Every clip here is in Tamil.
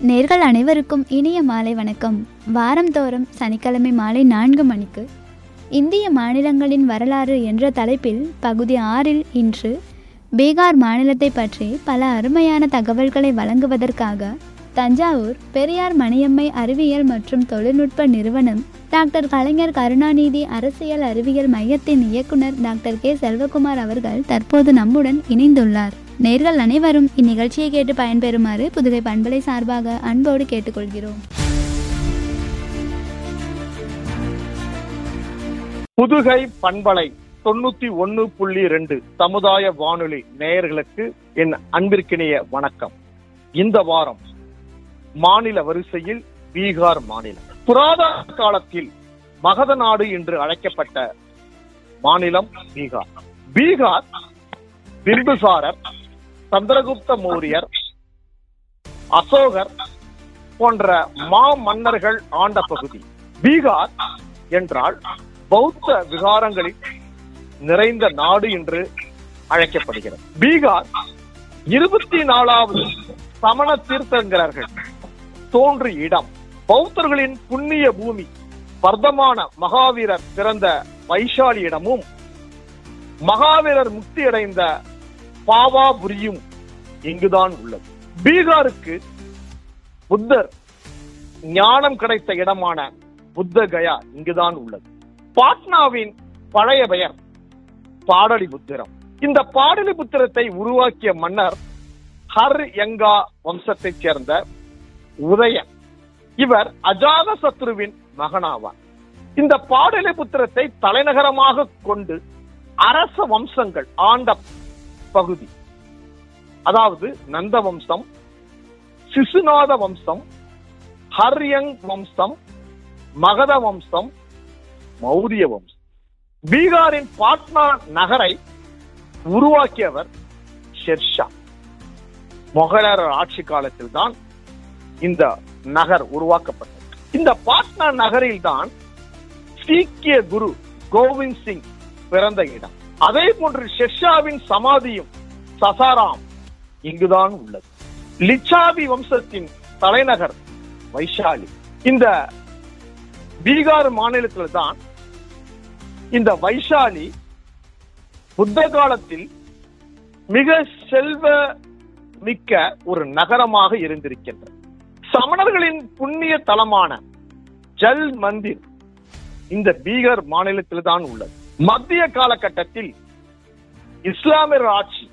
நேர்கள் அனைவருக்கும் இனிய மாலை வணக்கம் வாரந்தோறும் சனிக்கிழமை மாலை நான்கு மணிக்கு இந்திய மாநிலங்களின் வரலாறு என்ற தலைப்பில் பகுதி ஆறில் இன்று பீகார் மாநிலத்தை பற்றி பல அருமையான தகவல்களை வழங்குவதற்காக தஞ்சாவூர் பெரியார் மணியம்மை அறிவியல் மற்றும் தொழில்நுட்ப நிறுவனம் டாக்டர் கலைஞர் கருணாநிதி அரசியல் அறிவியல் மையத்தின் இயக்குனர் டாக்டர் கே செல்வகுமார் அவர்கள் தற்போது நம்முடன் இணைந்துள்ளார் நேர்கள் அனைவரும் இந்நிகழ்ச்சியை கேட்டு பயன்பெறுமாறு புதுகை பண்பலை சார்பாக அன்போடு கேட்டுக்கொள்கிறோம் புதுகை பண்பலை தொண்ணூத்தி ஒன்னு புள்ளி ரெண்டு சமுதாய வானொலி நேயர்களுக்கு என் அன்பிற்கினிய வணக்கம் இந்த வாரம் மாநில வரிசையில் பீகார் மாநிலம் புராதன காலத்தில் மகத நாடு என்று அழைக்கப்பட்ட மாநிலம் பீகார் பீகார் பிந்துசாரர் சந்திரகுப்த மௌரியர் அசோகர் போன்ற மா மன்னர்கள் ஆண்ட பகுதி பீகார் என்றால் பௌத்த விகாரங்களில் நிறைந்த நாடு என்று அழைக்கப்படுகிறது பீகார் இருபத்தி நாலாவது சமண தீர்த்தங்கரர்கள் தோன்றிய இடம் பௌத்தர்களின் புண்ணிய பூமி வர்த்தமான மகாவீரர் பிறந்த வைஷாலி இடமும் மகாவீரர் முக்தி அடைந்த பாவாபுரியும் இங்குதான் உள்ளது பீகாருக்கு புத்தர் ஞானம் கிடைத்த இடமான புத்த கயா இங்குதான் உள்ளது பாட்னாவின் பழைய பெயர் பாடலிபுத்திரம் இந்த பாடலிபுத்திரத்தை உருவாக்கிய மன்னர் ஹர் யங்கா வம்சத்தைச் சேர்ந்த உதயன் இவர் அஜாத சத்ருவின் மகனாவார் இந்த பாடலிபுத்திரத்தை தலைநகரமாக கொண்டு அரச வம்சங்கள் ஆண்ட பகுதி அதாவது நந்த வம்சம் சிசுநாத வம்சம் ஹர்யங் வம்சம் மகத வம்சம் மௌரிய வம்சம் பீகாரின் பாட்னா நகரை உருவாக்கியவர் ஷெர்ஷா மொகலர் ஆட்சி காலத்தில் தான் இந்த நகர் உருவாக்கப்பட்டது இந்த பாட்னா நகரில் தான் சீக்கிய குரு கோவிந்த் சிங் பிறந்த இடம் அதே போன்று ஷெர்ஷாவின் சமாதியும் சசாராம் இங்குதான் உள்ளது லிச்சாவி வம்சத்தின் தலைநகர் வைஷாலி இந்த பீகார் மாநிலத்தில் தான் இந்த வைஷாலி புத்த காலத்தில் மிக செல்வ மிக்க ஒரு நகரமாக இருந்திருக்கின்றது சமணர்களின் புண்ணிய தலமான ஜல் மந்திர் இந்த பீகார் மாநிலத்தில் தான் உள்ளது மத்திய காலகட்டத்தில் இஸ்லாமியர் ஆட்சி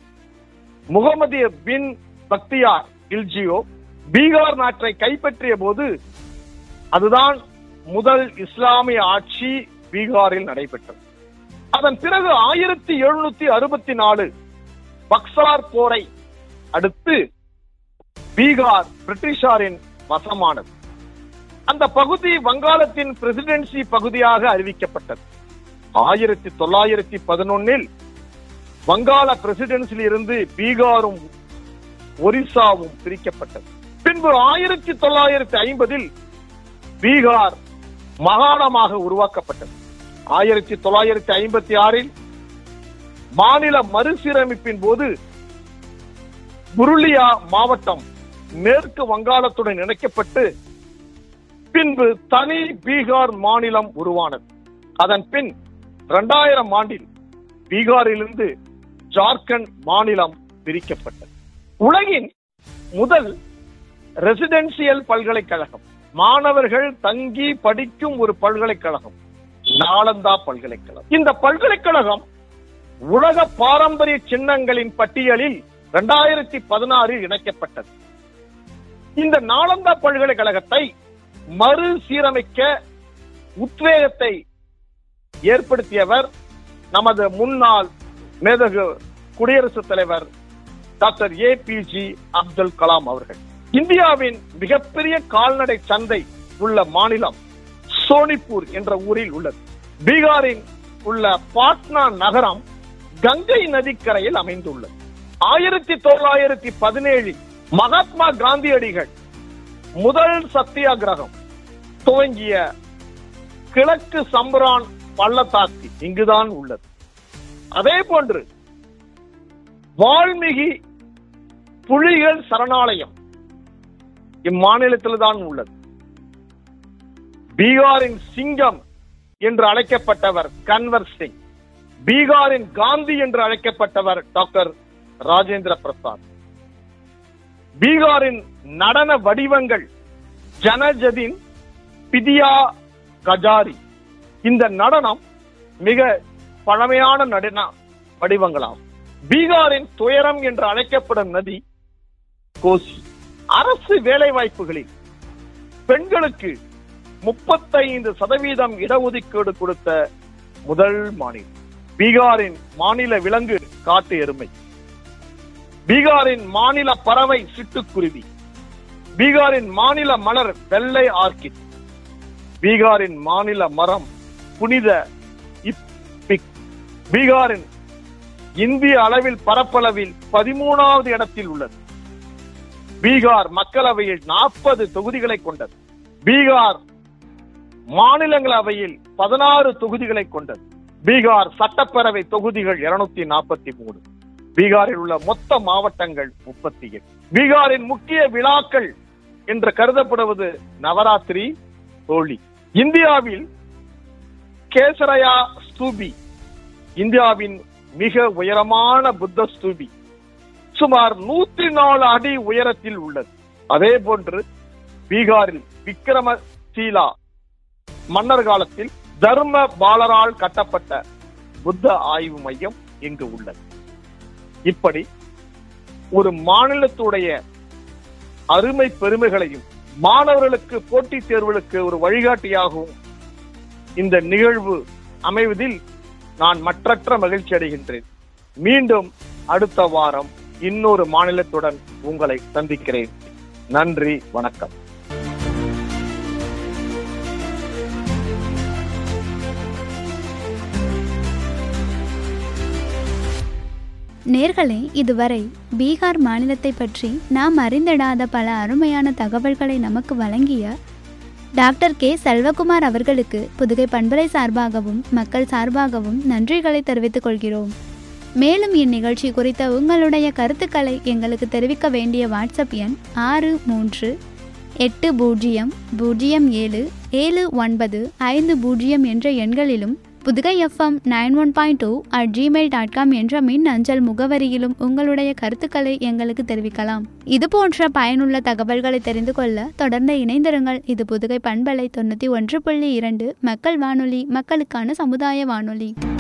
முகமதிய பின் பக்தியார் இல்ஜியோ பீகார் நாட்டை கைப்பற்றிய போது அதுதான் முதல் இஸ்லாமிய ஆட்சி பீகாரில் நடைபெற்றது அதன் பிறகு ஆயிரத்தி எழுநூத்தி அறுபத்தி நாலு பக்சார் போரை அடுத்து பீகார் பிரிட்டிஷாரின் வசமானது அந்த பகுதி வங்காளத்தின் பிரசிடென்சி பகுதியாக அறிவிக்கப்பட்டது ஆயிரத்தி தொள்ளாயிரத்தி பதினொன்னில் வங்காள பிரசிடென்சியில் இருந்து பீகாரும் ஒரிசாவும் பிரிக்கப்பட்டது பின்பு ஆயிரத்தி தொள்ளாயிரத்தி ஐம்பதில் பீகார் மாகாணமாக உருவாக்கப்பட்டது ஆயிரத்தி தொள்ளாயிரத்தி ஐம்பத்தி ஆறில் மாநில மறுசீரமைப்பின் போது புருலியா மாவட்டம் மேற்கு வங்காளத்துடன் இணைக்கப்பட்டு பின்பு தனி பீகார் மாநிலம் உருவானது அதன் பின் இரண்டாயிரம் ஆண்டில் பீகாரிலிருந்து ஜார்க்கண்ட் மாநிலம் பிரிக்கப்பட்டது உலகின் முதல் ரெசிடென்சியல் பல்கலைக்கழகம் மாணவர்கள் தங்கி படிக்கும் ஒரு பல்கலைக்கழகம் நாலந்தா பல்கலைக்கழகம் இந்த பல்கலைக்கழகம் உலக பாரம்பரிய சின்னங்களின் பட்டியலில் இரண்டாயிரத்தி பதினாறில் இணைக்கப்பட்டது இந்த நாலந்தா பல்கலைக்கழகத்தை மறுசீரமைக்க உத்வேகத்தை ஏற்படுத்தியவர் நமது முன்னாள் மேதகு குடியரசுத் தலைவர் doctor A P J Abdul Kalam அவர்கள் இந்தியாவின் மிகப்பெரிய கால்நடை சந்தை உள்ள மாநிலம் சோனிப்பூர் என்ற ஊரில் உள்ளது பீகாரில் உள்ள பாட்னா நகரம் கங்கை நதிக்கரையில் அமைந்துள்ளது ஆயிரத்தி தொள்ளாயிரத்தி பதினேழில் மகாத்மா காந்தியடிகள் முதல் சத்தியாகிரகம் துவங்கிய கிழக்கு சம்பரான் பள்ளத்தாக்கு இங்குதான் உள்ளது அதே போன்று வால்மீகி புலிகள் சரணாலயம் இம்மாநிலத்தில் தான் உள்ளது பீகாரின் சிங்கம் என்று அழைக்கப்பட்டவர் கன்வர் சிங் பீகாரின் காந்தி என்று அழைக்கப்பட்டவர் டாக்டர் ராஜேந்திர பிரசாத் பீகாரின் நடன வடிவங்கள் ஜனஜதின் பிதியா கஜாரி இந்த நடனம் மிக பழமையான நடன வடிவங்களாகும் பீகாரின் துயரம் என்று அழைக்கப்படும் நதி கோசி அரசு வேலை வாய்ப்புகளில் பெண்களுக்கு முப்பத்தைந்து சதவீதம் இடஒதுக்கீடு கொடுத்த முதல் மாநிலம் பீகாரின் மாநில விலங்கு காட்டு எருமை பீகாரின் மாநில பறவை சிட்டுக்குருவி பீகாரின் மாநில மலர் வெள்ளை ஆர்கிட் பீகாரின் மாநில மரம் புனித இப்பிக் பீகாரின் இந்திய அளவில் பரப்பளவில் பதிமூணாவது இடத்தில் உள்ளது பீகார் மக்களவையில் நாற்பது தொகுதிகளை கொண்டது பீகார் மாநிலங்களவையில் பதினாறு தொகுதிகளை கொண்டது பீகார் சட்டப்பேரவை தொகுதிகள் இருநூத்தி நாற்பத்தி மூணு பீகாரில் உள்ள மொத்த மாவட்டங்கள் முப்பத்தி எட்டு பீகாரின் முக்கிய விழாக்கள் என்று கருதப்படுவது நவராத்திரி ஹோலி இந்தியாவில் கேசரயா ஸ்தூபி இந்தியாவின் மிக உயரமான புத்த ஸ்தூபி சுமார் நூற்றி நாலு அடி உயரத்தில் உள்ளது அதே போன்று பீகாரில் விக்ரமசீலா மன்னர் காலத்தில் தர்ம பாலரால் கட்டப்பட்ட புத்த ஆய்வு மையம் இங்கு உள்ளது இப்படி ஒரு மாநிலத்துடைய அருமை பெருமைகளையும் மாணவர்களுக்கு போட்டித் தேர்வுகளுக்கு ஒரு வழிகாட்டியாகவும் இந்த நிகழ்வு அமைவதில் நான் மற்றற்ற மகிழ்ச்சி அடைகின்றேன் மீண்டும் அடுத்த வாரம் இன்னொரு மாநிலத்துடன் உங்களை சந்திக்கிறேன் நன்றி வணக்கம் நேர்களே இதுவரை பீகார் மாநிலத்தை பற்றி நாம் அறிந்திடாத பல அருமையான தகவல்களை நமக்கு வழங்கிய டாக்டர் கே செல்வகுமார் அவர்களுக்கு புதுகை பண்பலை சார்பாகவும் மக்கள் சார்பாகவும் நன்றிகளை தெரிவித்துக் கொள்கிறோம் மேலும் இந்நிகழ்ச்சி குறித்த உங்களுடைய கருத்துக்களை எங்களுக்கு தெரிவிக்க வேண்டிய வாட்ஸ்அப் எண் ஆறு மூன்று எட்டு பூஜ்ஜியம் பூஜ்ஜியம் ஏழு ஏழு ஒன்பது ஐந்து பூஜ்ஜியம் என்ற எண்களிலும் Pudukai F M nine one point two at Gmail dot com என்ற மின் அஞ்சல் முகவரியிலும் உங்களுடைய கருத்துக்களை எங்களுக்கு தெரிவிக்கலாம் இது போன்ற பயனுள்ள தகவல்களை தெரிந்து கொள்ள தொடர்ந்து இணைந்திருங்கள் இது புதுகை பண்பலை தொண்ணூற்றி ஒன்று புள்ளி இரண்டு மக்கள் வானொலி மக்களுக்கான சமுதாய வானொலி